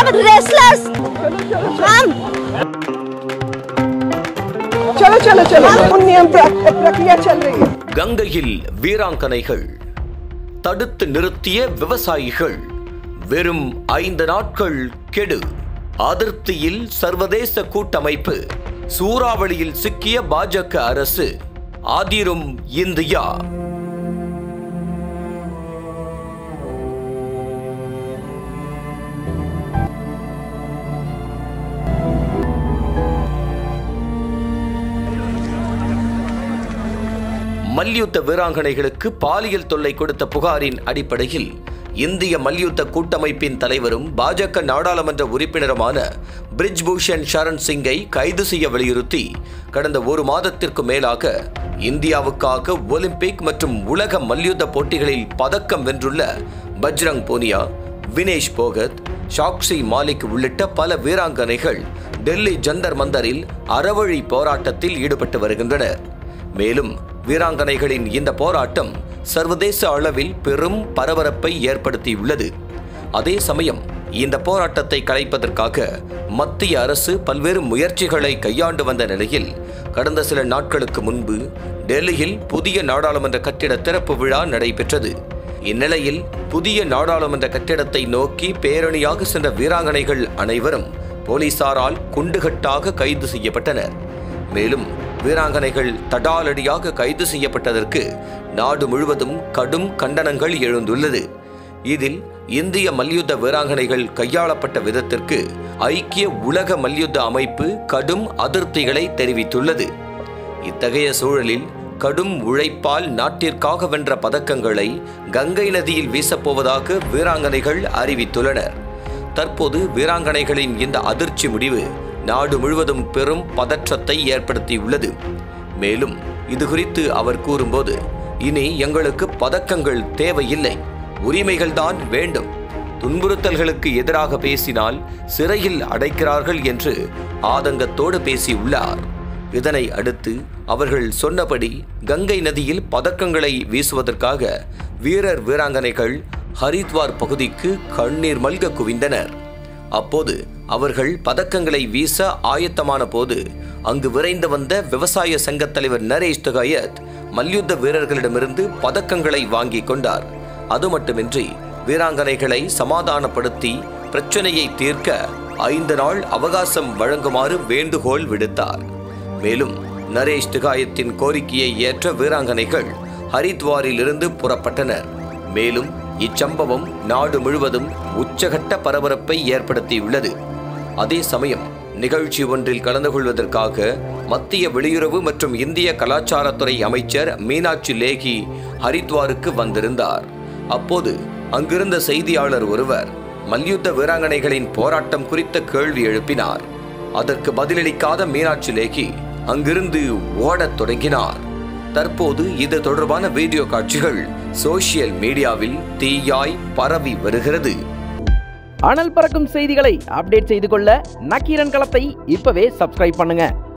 हम रेसलर्स हम चलो चलो चलो नियम प्र- प्रक्रिया चल रही है கங்கையில் வீராங்கனைகள் தடுத்து நிறுத்திய விவசாயிகள் வெறும் ஐந்து நாட்கள் கெடு அதிருப்தியில் சர்வதேச கூட்டமைப்பு சூறாவளியில் சிக்கிய பாஜக அரசு ஆதிரும் இந்தியா மல்யுத்த வீராங்கனைகளுக்கு பாலியல் தொல்லை கொடுத்த புகாரின் அடிப்படையில் இந்திய மல்யுத்த கூட்டமைப்பின் தலைவரும் பாஜக நாடாளுமன்ற உறுப்பினருமான பிரிஜ்பூஷன் சரண் சிங்கை கைது செய்ய வலியுறுத்தி கடந்த ஒரு மாதத்திற்கு மேலாக இந்தியாவுக்காக ஒலிம்பிக் மற்றும் உலக மல்யுத்த போட்டிகளில் பதக்கம் வென்றுள்ள பஜ்ரங் பூனியா வினேஷ் போகத் சாக்ஷி மாலிக் உள்ளிட்ட பல வீராங்கனைகள் டெல்லி ஜந்தர் மந்தரில் அறவழி போராட்டத்தில் ஈடுபட்டு வருகின்றனர் மேலும் வீராங்கனைகளின் இந்த போராட்டம் சர்வதேச அளவில் பெரும் பரபரப்பை ஏற்படுத்தியுள்ளது அதே சமயம் இந்த போராட்டத்தை கலைப்பதற்காக மத்திய அரசு பல்வேறு முயற்சிகளை கையாண்டு வந்த நிலையில் கடந்த சில நாட்களுக்கு முன்பு டெல்லியில் புதிய நாடாளுமன்ற கட்டிட திறப்பு விழா நடைபெற்றது இந்நிலையில் புதிய நாடாளுமன்ற கட்டிடத்தை நோக்கி பேரணியாக சென்ற வீராங்கனைகள் அனைவரும் போலீசாரால் குண்டுகட்டாக கைது செய்யப்பட்டனர் மேலும் வீராங்கனைகள் தடாலடியாக கைது செய்யப்பட்டதற்கு நாடு முழுவதும் கடும் கண்டனங்கள் எழுந்துள்ளது இதில் இந்திய மல்யுத்த வீராங்கனைகள் கையாளப்பட்ட விதத்திற்கு ஐக்கிய உலக மல்யுத்த அமைப்பு கடும் அதிருப்திகளை தெரிவித்துள்ளது இத்தகைய சூழலில் கடும் உழைப்பால் நாட்டிற்காக வென்ற பதக்கங்களை கங்கை நதியில் வீசப்போவதாக வீராங்கனைகள் அறிவித்துள்ளனர் தற்போது வீராங்கனைகளின் இந்த அதிர்ச்சி முடிவு நாடு முழுவதும் பெரும் பதற்றத்தை ஏற்படுத்தியுள்ளது மேலும் இது குறித்து அவர் கூறும்போது இனி எங்களுக்கு பதக்கங்கள் தேவையில்லை உரிமைகள்தான் வேண்டும் துன்புறுத்தல்களுக்கு எதிராக பேசினால் சிறையில் அடைக்கிறார்கள் என்று ஆதங்கத்தோடு பேசியுள்ளார் இதனை அடுத்து அவர்கள் சொன்னபடி கங்கை நதியில் பதக்கங்களை வீசுவதற்காக வீரர் வீராங்கனைகள் ஹரித்வார் பகுதிக்கு கண்ணீர் மல்க குவிந்தனர் அப்போது அவர்கள் பதக்கங்களை வீச ஆயத்தமான போது அங்கு விரைந்து வந்த விவசாய சங்கத் தலைவர் நரேஷ் தகாயத் மல்யுத்த வீரர்களிடமிருந்து பதக்கங்களை வாங்கிக் கொண்டார் அது மட்டுமின்றி வீராங்கனைகளை சமாதானப்படுத்தி பிரச்சனையை தீர்க்க ஐந்து நாள் அவகாசம் வழங்குமாறு வேண்டுகோள் விடுத்தார் மேலும் நரேஷ் திகாயத்தின் கோரிக்கையை ஏற்ற வீராங்கனைகள் ஹரித்வாரில் இருந்து புறப்பட்டனர் மேலும் இச்சம்பவம் நாடு முழுவதும் உச்சகட்ட பரபரப்பை ஏற்படுத்தியுள்ளது அதே சமயம் நிகழ்ச்சி ஒன்றில் கலந்து கொள்வதற்காக மத்திய வெளியுறவு மற்றும் இந்திய கலாச்சாரத்துறை அமைச்சர் மீனாட்சி லேகி ஹரித்வாருக்கு வந்திருந்தார் அப்போது அங்கிருந்த செய்தியாளர் ஒருவர் மல்யுத்த வீராங்கனைகளின் போராட்டம் குறித்த கேள்வி எழுப்பினார் அதற்கு பதிலளிக்காத மீனாட்சி லேகி அங்கிருந்து ஓடத் தொடங்கினார் தற்போது இது தொடர்பான வீடியோ காட்சிகள் சோசியல் மீடியாவில் தீயாய் பரவி வருகிறது அனல் பறக்கும் செய்திகளை அப்டேட் செய்து கொள்ள நக்கீரன் களத்தை இப்பவே சப்ஸ்கிரைப் பண்ணுங்க